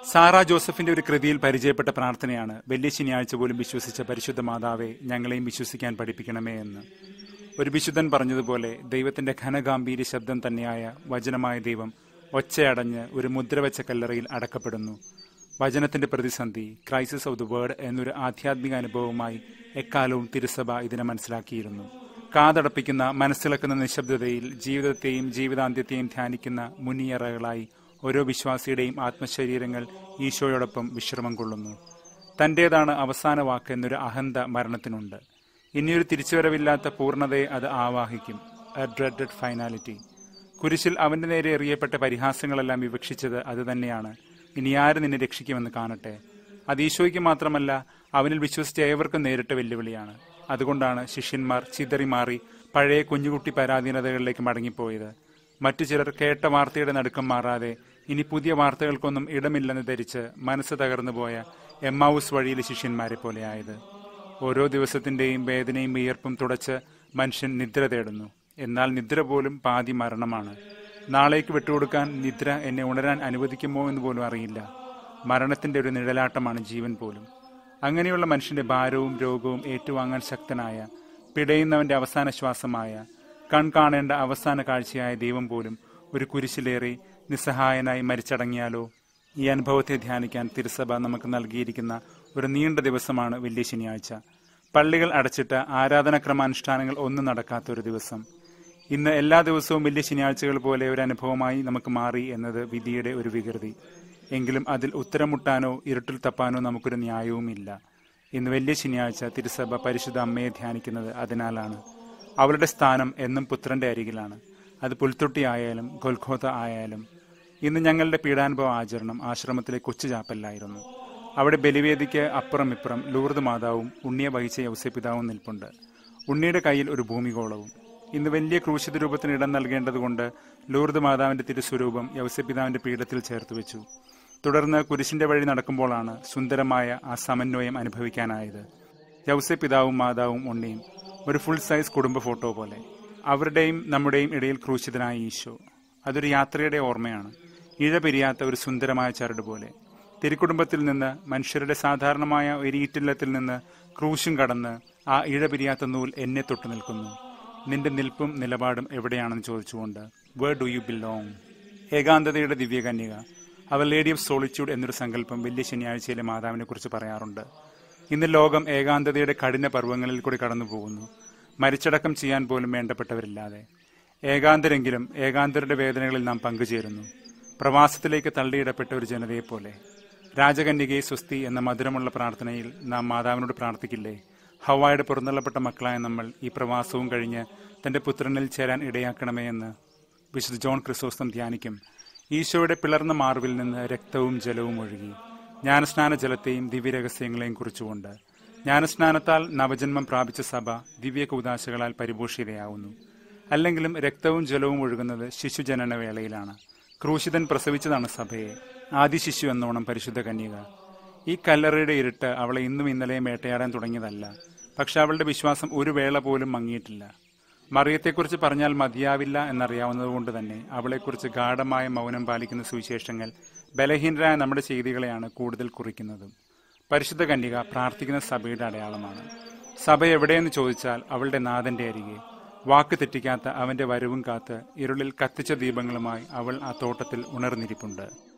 Sara ജോസഫിന്റെ ഒരു കൃതിയിൽ പരിചയപ്പെട്ട പ്രാർത്ഥനയാണ് വലിയ ശനിയാഴ്ച പോലും വിശ്വസിച്ച പരിശുദ്ധ മാതാവെ ഞങ്ങളെയും വിശ്വസിക്കാൻ പഠിപ്പിക്കണമേ എന്ന് ഒരു വിശുദ്ധൻ പറഞ്ഞതുപോലെ ദൈവത്തിന്റെ ഘനഗാംഭീര്യ ശബ്ദം തന്നെയായ വചനമായ ദൈവം ഒച്ചയടഞ്ഞ് ഒരു മുദ്രവെച്ച കല്ലറയിൽ അടക്കപ്പെടുന്നു വചനത്തിന്റെ പ്രതിസന്ധി ക്രൈസിസ് ഓഫ് ദി വേർഡ് എന്നൊരു ആധ്യാത്മിക അനുഭവമായി എക്കാലവും തിരുസഭ ഇതിനെ മനസ്സിലാക്കിയിരുന്നു കാതടപ്പിക്കുന്ന മനസ്സിളക്കുന്ന നിശബ്ദതയിൽ ജീവിതത്തെയും ജീവിതാന്ത്യത്തെയും ധ്യാനിക്കുന്ന മുനിയറകളായി ഓരോ വിശ്വാസിയുടെയും ആത്മശരീരങ്ങൾ ഈശോയോടൊപ്പം വിശ്രമം കൊള്ളുന്നു തന്റേതാണ് അവസാന വാക്ക് എന്നൊരു അഹന്ത മരണത്തിനുണ്ട് ഇനിയൊരു തിരിച്ചുവരവില്ലാത്ത പൂർണ്ണതയെ അത് ആവാഹിക്കും എ ഡ്രെഡഡ് ഫൈനാലിറ്റി കുരിശിൽ അവന്റെ നേരെ എറിയപ്പെട്ട പരിഹാസങ്ങളെല്ലാം വിവക്ഷിച്ചത് അത് തന്നെയാണ് ഇനി ആര് നിന്നെ രക്ഷിക്കുമെന്ന് കാണട്ടെ അത് ഈശോയ്ക്ക് മാത്രമല്ല അവനിൽ വിശ്വസിച്ച ഏവർക്കും നേരിട്ട വെല്ലുവിളിയാണ് അതുകൊണ്ടാണ് ശിഷ്യന്മാർ ചിതറി മാറി പഴയ കുഞ്ഞുകുട്ടി പരാധീനതകളിലേക്ക് മടങ്ങിപ്പോയത് മറ്റു ചിലർ കേട്ട വാർത്തയുടെ നടുക്കം മാറാതെ ഇനി പുതിയ വാർത്തകൾക്കൊന്നും ഇടമില്ലെന്ന് ധരിച്ച് മനസ്സ് തകർന്നു പോയ എമ്മാവൂസ് വഴിയിലെ ശിഷ്യന്മാരെ പോലെയായത് ഓരോ ദിവസത്തിന്റെയും വേദനയും വിയർപ്പും തുടച്ച് മനുഷ്യൻ നിദ്ര തേടുന്നു എന്നാൽ നിദ്ര പോലും പാതി മരണമാണ് നാളേക്ക് വിട്ടുകൊടുക്കാൻ നിദ്ര എന്നെ ഉണരാൻ അനുവദിക്കുമോ എന്ന് പോലും അറിയില്ല മരണത്തിന്റെ ഒരു നിഴലാട്ടമാണ് ജീവൻ പോലും അങ്ങനെയുള്ള മനുഷ്യന്റെ ഭാരവും രോഗവും ഏറ്റുവാങ്ങാൻ ശക്തനായ പിടയുന്നവന്റെ അവസാന ശ്വാസമായ കൺ കാണേണ്ട അവസാന കാഴ്ചയായ ദൈവം പോലും ഒരു കുരിശിലേറി നിസ്സഹായനായി മരിച്ചടങ്ങിയാലോ ഈ അനുഭവത്തെ ധ്യാനിക്കാൻ തിരുസഭ നമുക്ക് നൽകിയിരിക്കുന്ന ഒരു നീണ്ട ദിവസമാണ് വലിയ ശനിയാഴ്ച പള്ളികൾ അടച്ചിട്ട് ആരാധനക്രമാനുഷ്ഠാനങ്ങൾ ഒന്നും നടക്കാത്ത ഒരു ദിവസം ഇന്ന് എല്ലാ ദിവസവും വലിയ ശനിയാഴ്ചകൾ പോലെ ഒരു അനുഭവമായി നമുക്ക് മാറി എന്നത് വിധിയുടെ ഒരു വികൃതി എങ്കിലും അതിൽ ഉത്തരം മുട്ടാനോ ഇരുട്ടിൽ തപ്പാനോ നമുക്കൊരു ന്യായവുമില്ല ഇന്ന് വലിയ ശനിയാഴ്ച തിരുസഭ പരിശുദ്ധ അമ്മയെ ധ്യാനിക്കുന്നത് അതിനാലാണ് അവളുടെ സ്ഥാനം എന്നും പുത്രന്റെ അരികിലാണ് അത് പുൽത്തൊട്ടി ആയാലും ഗൊൽഖോത ആയാലും ഇന്ന് ഞങ്ങളുടെ പീഡാനുഭവ ആചരണം ആശ്രമത്തിലെ കൊച്ചു ചാപ്പലിലായിരുന്നു അവിടെ ബലിവേദിക്ക് അപ്പുറം ഇപ്പുറം ലൂർദ് മാതാവും ഉണ്ണിയെ വഹിച്ച യൗസപിതാവും നിൽപ്പുണ്ട് ഉണ്ണിയുടെ കയ്യിൽ ഒരു ഭൂമികോളവും ഇന്ന് വലിയ ക്രൂശിത രൂപത്തിന് ഇടം നൽകേണ്ടതുകൊണ്ട് ലൂർദ് മാതാവിന്റെ തിരുസ്വരൂപം യൗസപിതാവിന്റെ പീഠത്തിൽ ചേർത്ത് വെച്ചു തുടർന്ന് കുരിശിന്റെ വഴി നടക്കുമ്പോഴാണ് സുന്ദരമായ ആ സമന്വയം അനുഭവിക്കാനായത് യൗസെ പിതാവും മാതാവും ഉണ്ണിയും ഒരു ഫുൾ സൈസ് കുടുംബ ഫോട്ടോ പോലെ അവരുടെയും നമ്മുടെയും ഇടയിൽ ക്രൂശിതനായ ഈശോ അതൊരു യാത്രയുടെ ഓർമ്മയാണ് ഇഴ പിരിയാത്ത ഒരു സുന്ദരമായ ചരട് പോലെ തിരുക്കുടുംബത്തിൽ നിന്ന് മനുഷ്യരുടെ സാധാരണമായ ഒരു ഈറ്റില്ലത്തിൽ നിന്ന് ക്രൂശും കടന്ന് ആ ഇഴ പിരിയാത്ത നൂൽ എന്നെ തൊട്ടു നിൽക്കുന്നു നിന്റെ നിൽപ്പും നിലപാടും എവിടെയാണെന്ന് ചോദിച്ചുകൊണ്ട് വേർ ഡു യു ബിലോങ് ഏകാന്തതയുടെ ദിവ്യകന്യക അവർ ലേഡി ഓഫ് സോളിറ്റ്യൂഡ് എന്നൊരു സങ്കല്പം വലിയ ശനിയാഴ്ചയിലെ മാതാവിനെ കുറിച്ച് പറയാറുണ്ട് ഇന്ന് ലോകം ഏകാന്തതയുടെ കഠിന പർവ്വങ്ങളിൽ കൂടി കടന്നു പോകുന്നു മരിച്ചടക്കം ചെയ്യാൻ പോലും വേണ്ടപ്പെട്ടവരില്ലാതെ ഏകാന്തരെങ്കിലും ഏകാന്തരുടെ വേദനകളിൽ നാം പങ്കുചേരുന്നു പ്രവാസത്തിലേക്ക് തള്ളിയിടപ്പെട്ട ഒരു ജനതയെപ്പോലെ രാജകന്യകയെ സ്വസ്തി എന്ന മധുരമുള്ള പ്രാർത്ഥനയിൽ നാം മാതാവിനോട് പ്രാർത്ഥിക്കില്ലേ ഹവായുടെ പുറന്തള്ളപ്പെട്ട മക്കളായ നമ്മൾ ഈ പ്രവാസവും കഴിഞ്ഞ് തന്റെ പുത്രനിൽ ചേരാൻ ഇടയാക്കണമേ എന്ന് വിശുദ്ധ ജോൺ ക്രിസോസ്തം ധ്യാനിക്കും ഈശോയുടെ പിളർന്ന മാർവിൽ നിന്ന് രക്തവും ജലവും ഒഴുകി ജ്ഞാനസ്നാന ജലത്തെയും ദിവ്യരഹസ്യങ്ങളെയും കുറിച്ചുകൊണ്ട് ജ്ഞാനസ്നാനത്താൽ നവജന്മം പ്രാപിച്ച സഭ ദിവ്യ കൂതാശകളാൽ പരിപോഷിതയാവുന്നു അല്ലെങ്കിലും രക്തവും ജലവും ഒഴുകുന്നത് ശിശുജനന വേളയിലാണ് ക്രൂശിതൻ പ്രസവിച്ചതാണ് സഭയെ ആദ്യ ശിശു എന്നോണം പരിശുദ്ധ കന്യക ഈ കല്ലറയുടെ ഇരുട്ട് അവളെ ഇന്നും ഇന്നലെയും വേട്ടയാടാൻ തുടങ്ങിയതല്ല പക്ഷെ അവളുടെ വിശ്വാസം ഒരു വേള പോലും മങ്ങിയിട്ടില്ല മറിയത്തെക്കുറിച്ച് പറഞ്ഞാൽ മതിയാവില്ല എന്നറിയാവുന്നതുകൊണ്ട് തന്നെ അവളെക്കുറിച്ച് ഗാഠമായ മൗനം പാലിക്കുന്ന സുവിശേഷങ്ങൾ ബലഹീനരായ നമ്മുടെ ചെയ്തികളെയാണ് കൂടുതൽ കുറിക്കുന്നതും പരിശുദ്ധ കന്യക പ്രാർത്ഥിക്കുന്ന സഭയുടെ അടയാളമാണ് സഭ എവിടെയെന്ന് ചോദിച്ചാൽ അവളുടെ നാഥന്റെ അരികെ വാക്ക് തെറ്റിക്കാത്ത അവന്റെ വരവും കാത്ത് ഇരുളിൽ കത്തിച്ച ദീപങ്ങളുമായി അവൾ ആ തോട്ടത്തിൽ ഉണർന്നിരിപ്പുണ്ട്